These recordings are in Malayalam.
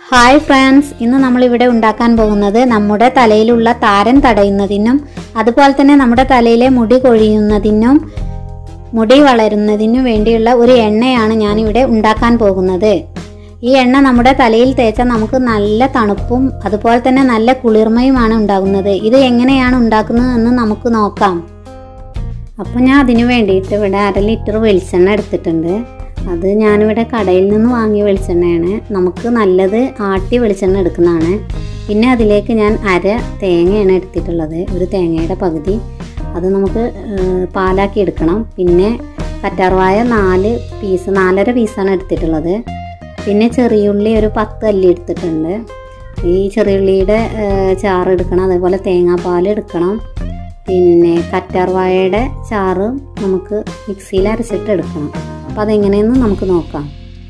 ഹായ് ഫ്രണ്ട്സ് ഇന്ന് നമ്മളിവിടെ ഉണ്ടാക്കാൻ പോകുന്നത് നമ്മുടെ തലയിലുള്ള താരൻ തടയുന്നതിനും അതുപോലെ തന്നെ നമ്മുടെ തലയിലെ മുടി കൊഴിയുന്നതിനും മുടി വളരുന്നതിനും വേണ്ടിയുള്ള ഒരു എണ്ണയാണ് ഞാനിവിടെ ഉണ്ടാക്കാൻ പോകുന്നത് ഈ എണ്ണ നമ്മുടെ തലയിൽ തേച്ചാൽ നമുക്ക് നല്ല തണുപ്പും അതുപോലെ തന്നെ നല്ല കുളിർമയുമാണ് ഉണ്ടാകുന്നത് ഇത് എങ്ങനെയാണ് ഉണ്ടാക്കുന്നത് എന്ന് നമുക്ക് നോക്കാം അപ്പോൾ ഞാൻ അതിന് വേണ്ടിയിട്ട് ഇവിടെ അര ലിറ്റർ വെളിച്ചെണ്ണ എടുത്തിട്ടുണ്ട് അത് ഞാനിവിടെ കടയിൽ നിന്ന് വാങ്ങിയ വെളിച്ചെണ്ണയാണ് നമുക്ക് നല്ലത് ആട്ടി വെളിച്ചെണ്ണ എടുക്കുന്നതാണ് പിന്നെ അതിലേക്ക് ഞാൻ അര തേങ്ങയാണ് എടുത്തിട്ടുള്ളത് ഒരു തേങ്ങയുടെ പകുതി അത് നമുക്ക് ഏഹ്, പാലാക്കി എടുക്കണം പിന്നെ കറ്റാർവായ നാല് പീസ് നാലര പീസാണ് എടുത്തിട്ടുള്ളത് പിന്നെ ചെറിയുള്ളി ഒരു പത്ത് അല്ലി എടുത്തിട്ടുണ്ട് ഈ ചെറിയുള്ളിയുടെ ഏഹ്, ചാറ് എടുക്കണം അതേപോലെ തേങ്ങാപ്പാൽ എടുക്കണം പിന്നെ കറ്റാർവാഴയുടെ ചാറ് നമുക്ക് മിക്സിയിൽ അരച്ചിട്ട് എടുക്കണം അപ്പോൾ അതെങ്ങനെയെന്ന് നമുക്ക് നോക്കാം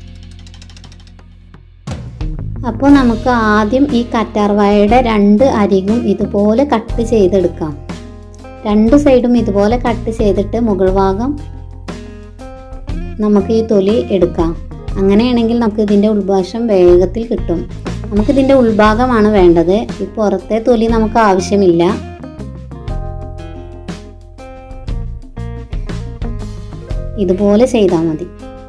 അപ്പോൾ നമുക്ക് ആദ്യം ഈ കറ്റാർവാഴയുടെ രണ്ട് അരികും ഇതുപോലെ കട്ട് ചെയ്തെടുക്കാം രണ്ട് സൈഡും ഇതുപോലെ കട്ട് ചെയ്തിട്ട് മുകൾ ഭാഗം നമുക്ക് ഈ തൊലി എടുക്കാം അങ്ങനെയാണെങ്കിൽ നമുക്ക് ഇതിൻ്റെ ഉൾഭാഷം വേഗത്തിൽ കിട്ടും നമുക്കിതിൻ്റെ ഉൾഭാഗമാണ് വേണ്ടത് ഈ പുറത്തെ തൊലി നമുക്ക് ആവശ്യമില്ല ഇതുപോലെ ചെയ്താൽ മതി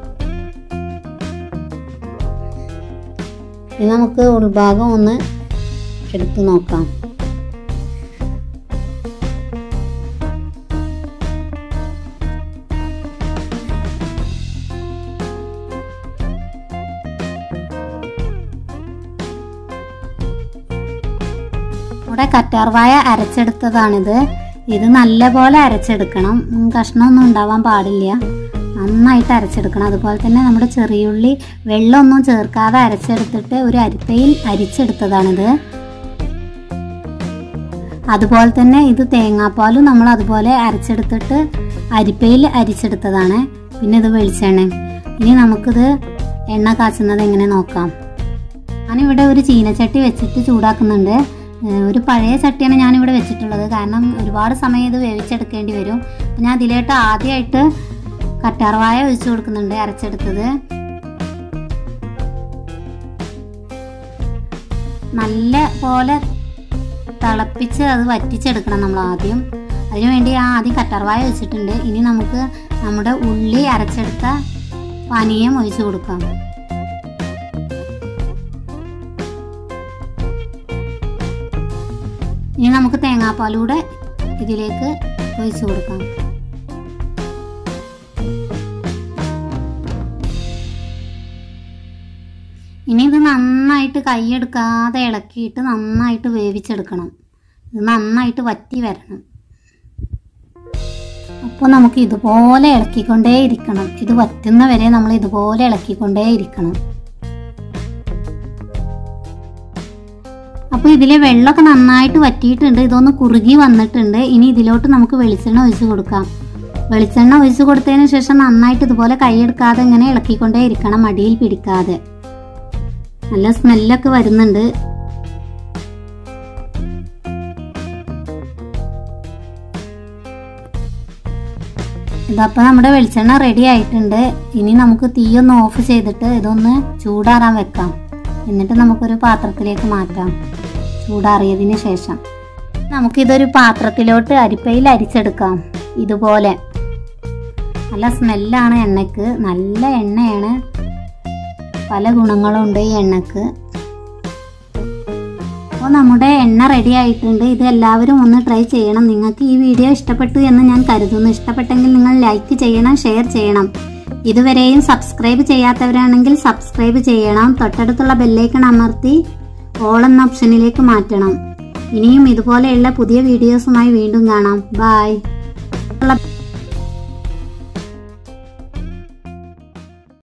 ഇനി നമുക്ക് ഉൾഭാഗം ഒന്ന് എടുത്തു നോക്കാം ഇവിടെ കറ്റാർവായ അരച്ചെടുത്തതാണിത് ഇത് നല്ലപോലെ അരച്ചെടുക്കണം ഉം, കഷ്ണമൊന്നും ഉണ്ടാവാൻ പാടില്ല നന്നായിട്ട് അരച്ചെടുക്കണം അതുപോലെ തന്നെ നമ്മുടെ ചെറിയുള്ളി വെള്ളമൊന്നും ചേർക്കാതെ അരച്ചെടുത്തിട്ട് ഒരു അരിപ്പയിൽ അരിച്ചെടുത്തതാണിത് അതുപോലെ തന്നെ ഇത് തേങ്ങാപ്പാലും നമ്മൾ അതുപോലെ അരച്ചെടുത്തിട്ട് അരിപ്പയിൽ അരിച്ചെടുത്തതാണ് പിന്നെ ഇത് വെളിച്ചെണ്ണ ഇനി നമുക്കിത് എണ്ണ കാച്ചുന്നത് എങ്ങനെ നോക്കാം ഞാനിവിടെ ഒരു ചീനച്ചട്ടി വെച്ചിട്ട് ചൂടാക്കുന്നുണ്ട് ഏഹ് ഒരു പഴയ ചട്ടിയാണ് ഞാനിവിടെ വെച്ചിട്ടുള്ളത് കാരണം ഒരുപാട് സമയം ഇത് വേവിച്ചെടുക്കേണ്ടി വരും അപ്പം ഞാൻ അതിലേട്ട് ആദ്യമായിട്ട് കറ്റാർവായ ഒഴിച്ചു കൊടുക്കുന്നുണ്ട് അരച്ചെടുത്തത് നല്ല പോലെ തിളപ്പിച്ച് അത് വറ്റിച്ചെടുക്കണം നമ്മൾ ആദ്യം അതിനുവേണ്ടി ഞാൻ ആദ്യം കറ്റാർവായ വെച്ചിട്ടുണ്ട് ഇനി നമുക്ക് നമ്മുടെ ഉള്ളി അരച്ചെടുത്ത പാനീയം ഒഴിച്ചു കൊടുക്കാം ഇനി നമുക്ക് തേങ്ങാപ്പാലൂടെ ഇതിലേക്ക് ഒഴിച്ചു കൊടുക്കാം ഇനി ഇത് നന്നായിട്ട് കൈയെടുക്കാതെ ഇളക്കിയിട്ട് നന്നായിട്ട് വേവിച്ചെടുക്കണം ഇത് നന്നായിട്ട് വറ്റി വരണം അപ്പോൾ നമുക്ക് ഇതുപോലെ ഇളക്കിക്കൊണ്ടേ ഇരിക്കണം ഇത് വറ്റുന്ന വരെ നമ്മൾ ഇതുപോലെ ഇളക്കിക്കൊണ്ടേ ഇരിക്കണം അപ്പോൾ ഇതിലെ വെള്ളമൊക്കെ നന്നായിട്ട് വറ്റിയിട്ടുണ്ട് ഇതൊന്ന് കുറുകി വന്നിട്ടുണ്ട് ഇനി ഇതിലോട്ട് നമുക്ക് വെളിച്ചെണ്ണ ഒഴിച്ച് കൊടുക്കാം വെളിച്ചെണ്ണ ഒഴിച്ച് കൊടുത്തതിന് ശേഷം നന്നായിട്ട് ഇതുപോലെ കൈയെടുക്കാതെ ഇങ്ങനെ ഇളക്കിക്കൊണ്ടേ ഇരിക്കണം മടിയിൽ പിടിക്കാതെ നല്ല സ്മെല്ലൊക്കെ വരുന്നുണ്ട് ഇതപ്പോൾ നമ്മുടെ വെളിച്ചെണ്ണ റെഡി ആയിട്ടുണ്ട് ഇനി നമുക്ക് തീയൊന്ന് ഓഫ് ചെയ്തിട്ട് ഇതൊന്ന് ചൂടാറാൻ വെക്കാം എന്നിട്ട് നമുക്കൊരു പാത്രത്തിലേക്ക് മാറ്റാം ചൂടാറിയതിന് ശേഷം നമുക്കിതൊരു പാത്രത്തിലോട്ട് അരിപ്പയിൽ അരിച്ചെടുക്കാം ഇതുപോലെ നല്ല സ്മെല്ലാണ് എണ്ണയ്ക്ക് നല്ല എണ്ണയാണ് പല ഗുണങ്ങളുണ്ട് ഈ എണ്ണക്ക് അപ്പോൾ നമ്മുടെ എണ്ണ റെഡി ആയിട്ടുണ്ട് ഇത് എല്ലാവരും ഒന്ന് ട്രൈ ചെയ്യണം നിങ്ങൾക്ക് ഈ വീഡിയോ ഇഷ്ടപ്പെട്ടു എന്ന് ഞാൻ കരുതുന്നു ഇഷ്ടപ്പെട്ടെങ്കിൽ നിങ്ങൾ ലൈക്ക് ചെയ്യണം ഷെയർ ചെയ്യണം ഇതുവരെയും സബ്സ്ക്രൈബ് ചെയ്യാത്തവരാണെങ്കിൽ സബ്സ്ക്രൈബ് ചെയ്യണം തൊട്ടടുത്തുള്ള ബെല്ലൈക്കൺ അമർത്തി ഓൾ എന്ന ഓപ്ഷനിലേക്ക് മാറ്റണം ഇനിയും ഇതുപോലെയുള്ള പുതിയ വീഡിയോസുമായി വീണ്ടും കാണാം ബായ്